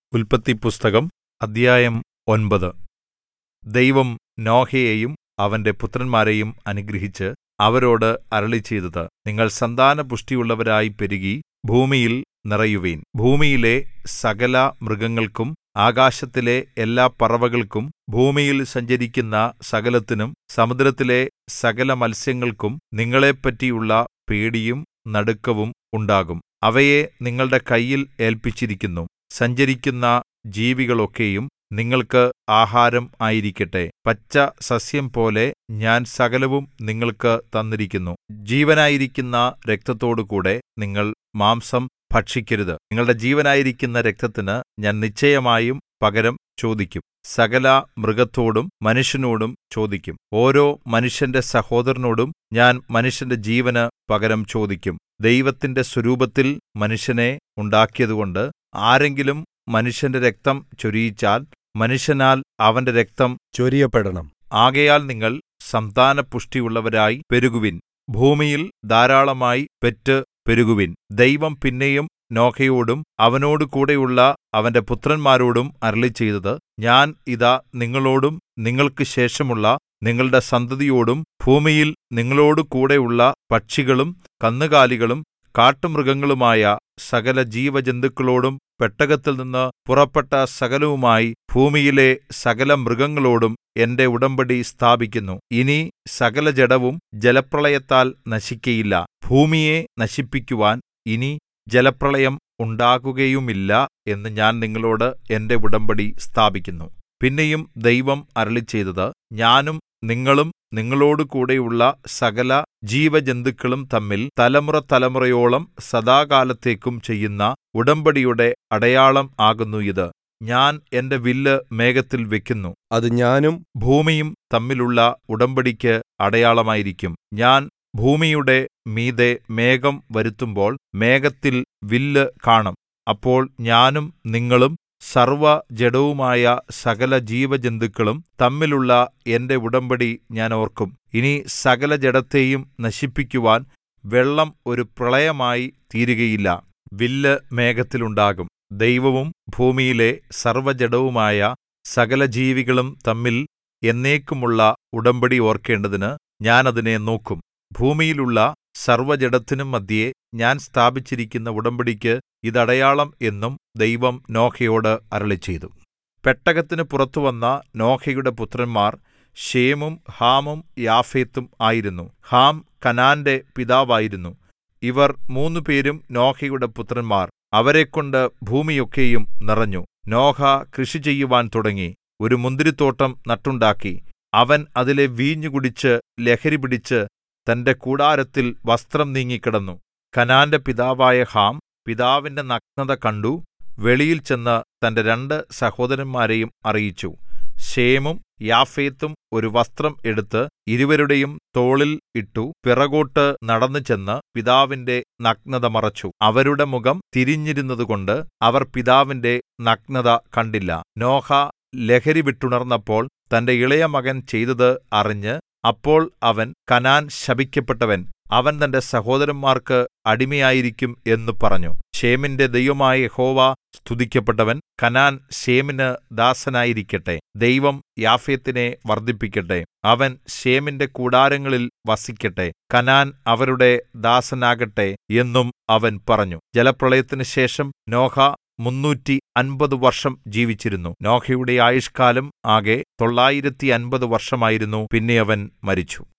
ഉല്പത്തിപ്പുസ്തകം അദ്ധ്യായം ഒൻപത് ദൈവം നോഹയെയും അവന്റെ പുത്രന്മാരെയും അനുഗ്രഹിച്ച് അവരോട് അരുളിച്ചെയ്തത് നിങ്ങൾ സന്താനപുഷ്ടിയുള്ളവരായി പെരുകി ഭൂമിയിൽ നിറയുവിൻ ഭൂമിയിലെ സകലമൃഗങ്ങൾക്കും ആകാശത്തിലെ എല്ലാ പറവകൾക്കും ഭൂമിയിൽ സഞ്ചരിക്കുന്ന സകലത്തിനും സമുദ്രത്തിലെ സകലമത്സ്യങ്ങൾക്കും നിങ്ങളെപ്പറ്റിയുള്ള പേടിയും നടുക്കവും ഉണ്ടാകും അവയെ നിങ്ങളുടെ കയ്യിൽ ഏല്പിച്ചിരിക്കുന്നു സഞ്ചരിക്കുന്ന ജീവികളൊക്കെയും നിങ്ങൾക്ക് ആഹാരം ആയിരിക്കട്ടെ പച്ചസസ്യം പോലെ ഞാൻ സകലവും നിങ്ങൾക്ക് തന്നിരിക്കുന്നു ജീവനായിരിക്കുന്ന രക്തത്തോടുകൂടെ നിങ്ങൾ മാംസം ഭക്ഷിക്കരുത് നിങ്ങളുടെ ജീവനായിരിക്കുന്ന രക്തത്തിന് ഞാൻ നിശ്ചയമായും പകരം ചോദിക്കും സകല മൃഗത്തോടും മനുഷ്യനോടും ചോദിക്കും ഓരോ മനുഷ്യന്റെ സഹോദരനോടും ഞാൻ മനുഷ്യന്റെ ജീവന് പകരം ചോദിക്കും ദൈവത്തിന്റെ സ്വരൂപത്തിൽ മനുഷ്യനെ ഉണ്ടാക്കിയതുകൊണ്ട് ആരെങ്കിലും മനുഷ്യന്റെ രക്തം ചൊരിയിച്ചാൽ മനുഷ്യനാൽ അവന്റെ രക്തം ചൊരിയപ്പെടണം ആകയാൽ നിങ്ങൾ സന്താനപുഷ്ടിയുള്ളവരായി പെരുകുവിൻ ഭൂമിയിൽ ധാരാളമായി പെറ്റ് പെരുകുവിൻ ദൈവം പിന്നെയും നോഹയോടും അവനോടുകൂടെയുള്ള അവന്റെ പുത്രന്മാരോടും അരുളിച്ചെയ്തത് ഞാൻ ഇതാ നിങ്ങളോടും നിങ്ങൾക്ക് ശേഷമുള്ള നിങ്ങളുടെ സന്തതിയോടും ഭൂമിയിൽ നിങ്ങളോടുകൂടെയുള്ള പക്ഷികളും കന്നുകാലികളും കാട്ടുമൃഗങ്ങളുമായ സകല ജീവജന്തുക്കളോടും പെട്ടകത്തിൽനിന്ന് പുറപ്പെട്ട സകലവുമായി ഭൂമിയിലെ സകല മൃഗങ്ങളോടും എന്റെ ഉടമ്പടി സ്ഥാപിക്കുന്നു ഇനി സകല ജഡവും ജലപ്രളയത്താൽ നശിക്കയില്ല ഭൂമിയെ നശിപ്പിക്കുവാൻ ഇനി ജലപ്രളയം ഉണ്ടാകുകയുമില്ല എന്ന് ഞാൻ നിങ്ങളോട് എന്റെ ഉടമ്പടി സ്ഥാപിക്കുന്നു പിന്നെയും ദൈവം അരുളിച്ചെയ്തത് ഞാനും നിങ്ങളും നിങ്ങളോടുകൂടെയുള്ള സകല ജീവജന്തുക്കളും തമ്മിൽ തലമുറതലമുറയോളം സദാകാലത്തേക്കും ചെയ്യുന്ന ഉടമ്പടിയുടെ അടയാളം ആകുന്നു ഇത് ഞാൻ എന്റെ വില്ല് മേഘത്തിൽ വെക്കുന്നു അത് ഞാനും ഭൂമിയും തമ്മിലുള്ള ഉടമ്പടിക്ക് അടയാളമായിരിക്കും ഞാൻ ഭൂമിയുടെ മീതെ മേഘം വരുത്തുമ്പോൾ മേഘത്തിൽ വില്ല് കാണും അപ്പോൾ ഞാനും നിങ്ങളും സർവ്വജഡവുമായ സകല ജീവജന്തുക്കളും തമ്മിലുള്ള എന്റെ ഉടമ്പടി ഞാൻ ഓർക്കും ഇനി സകല ജഡത്തെയും നശിപ്പിക്കുവാൻ വെള്ളം ഒരു പ്രളയമായി തീരുകയില്ല വില്ല് മേഘത്തിലുണ്ടാകും ദൈവവും ഭൂമിയിലെ സർവ്വജഡവുമായ സകല ജീവികളും തമ്മിൽ എന്നേക്കുമുള്ള ഉടമ്പടി ഓർക്കേണ്ടതിന് ഞാൻ അതിനെ നോക്കും ഭൂമിയിലുള്ള സർവ്വജഡത്തിനും മധ്യേ ഞാൻ സ്ഥാപിച്ചിരിക്കുന്ന ഉടമ്പടിക്ക് ഇതടയാളം എന്നും ദൈവം നോഹയോട് അരുളിച്ചെയ്തു പെട്ടകത്തിന് പുറത്തുവന്ന നോഹയുടെ പുത്രന്മാർ ഷേമും ഹാമും യാഫേത്തും ആയിരുന്നു ഹാം കനാന്റെ പിതാവായിരുന്നു ഇവർ മൂന്നുപേരും നോഹയുടെ പുത്രന്മാർ അവരെക്കൊണ്ട് ഭൂമിയൊക്കെയും നിറഞ്ഞു നോഹ കൃഷി ചെയ്യുവാൻ തുടങ്ങി ഒരു മുന്തിരിത്തോട്ടം നട്ടുണ്ടാക്കി അവൻ അതിലെ വീഞ്ഞു കുടിച്ച് ലഹരി പിടിച്ച് തന്റെ കൂടാരത്തിൽ വസ്ത്രം നീങ്ങിക്കിടന്നു കനാന്റെ പിതാവായ ഹാം പിതാവിന്റെ നഗ്നത കണ്ടു വെളിയിൽ ചെന്ന് തന്റെ രണ്ട് സഹോദരന്മാരെയും അറിയിച്ചു ഷേമും യാഫേത്തും ഒരു വസ്ത്രം എടുത്ത് ഇരുവരുടെയും തോളിൽ ഇട്ടു പിറകോട്ട് നടന്നു ചെന്ന് പിതാവിന്റെ നഗ്നത മറച്ചു അവരുടെ മുഖം തിരിഞ്ഞിരുന്നതുകൊണ്ട് അവർ പിതാവിന്റെ നഗ്നത കണ്ടില്ല നോഹ ലഹരി വിട്ടുണർന്നപ്പോൾ തന്റെ ഇളയ മകൻ ചെയ്തത് അറിഞ്ഞ് അപ്പോൾ അവൻ കനാൻ ശപിക്കപ്പെട്ടവൻ അവൻ തന്റെ സഹോദരന്മാർക്ക് അടിമയായിരിക്കും എന്ന് പറഞ്ഞു ഷേമിന്റെ ദൈവമായ യഹോവ സ്തുതിക്കപ്പെട്ടവൻ കനാൻ ഷേമിന് ദാസനായിരിക്കട്ടെ ദൈവം യാഫേത്തിനെ വർദ്ധിപ്പിക്കട്ടെ അവൻ ഷേമിന്റെ കൂടാരങ്ങളിൽ വസിക്കട്ടെ കനാൻ അവരുടെ ദാസനാകട്ടെ എന്നും അവൻ പറഞ്ഞു ജലപ്രളയത്തിന് ശേഷം നോഹ മുന്നൂറ്റി അൻപത് വർഷം ജീവിച്ചിരുന്നു നോഹയുടെ ആയുഷ്കാലം ആകെ തൊള്ളായിരത്തി അൻപത് വർഷമായിരുന്നു പിന്നെ അവൻ മരിച്ചു